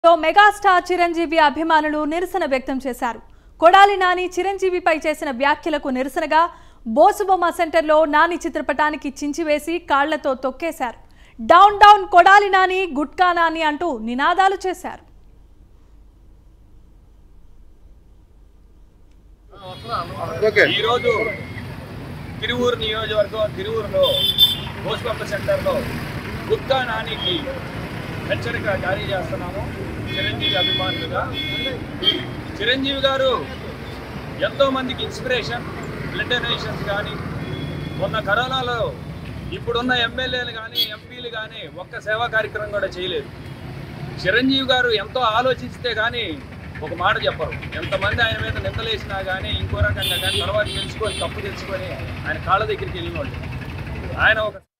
లో మెగాస్టార్ చిరంజీవి అభిమానులు నిరసన వ్యక్తం చేశారు కొడాలి నాని చిరంజీవిపై చేసిన వ్యాఖ్యలకు నిరసనగా బోసుబొమ్మ సెంటర్లో నాని చిత్రపటానికి చించివేసి కాళ్లతో తొక్కేశారు డౌన్ డౌన్ కొడాలి నాని గుట్కా నాని అంటూ నినాదాలు చేశారు ఓకే ఈరోజు తిరువూరు నియోజకవర్గం తిరువూరులో గోస్పప్ప సెంటర్లో గుత్తా నానికి హెచ్చరిక జారీ చేస్తున్నాము చిరంజీవి అభిమానులుగా చిరంజీవి గారు ఎంతో మందికి ఇన్స్పిరేషన్ బ్లడ్ డొనేషన్స్ కానీ మొన్న కరోనాలో ఇప్పుడున్న ఎమ్మెల్యేలు కానీ ఎంపీలు కానీ ఒక్క సేవా కార్యక్రమం కూడా చేయలేదు చిరంజీవి గారు ఎంతో ఆలోచిస్తే కానీ ఒక మాట చెప్పరు ఎంతమంది ఆయన మీద నిందలేసినా కానీ ఇంకో రకంగా కానీ తర్వాత తెలుసుకొని తప్పు తెలుసుకొని ఆయన కాళ్ళ దగ్గరికి వెళ్ళిన వాళ్ళు ఆయన ఒక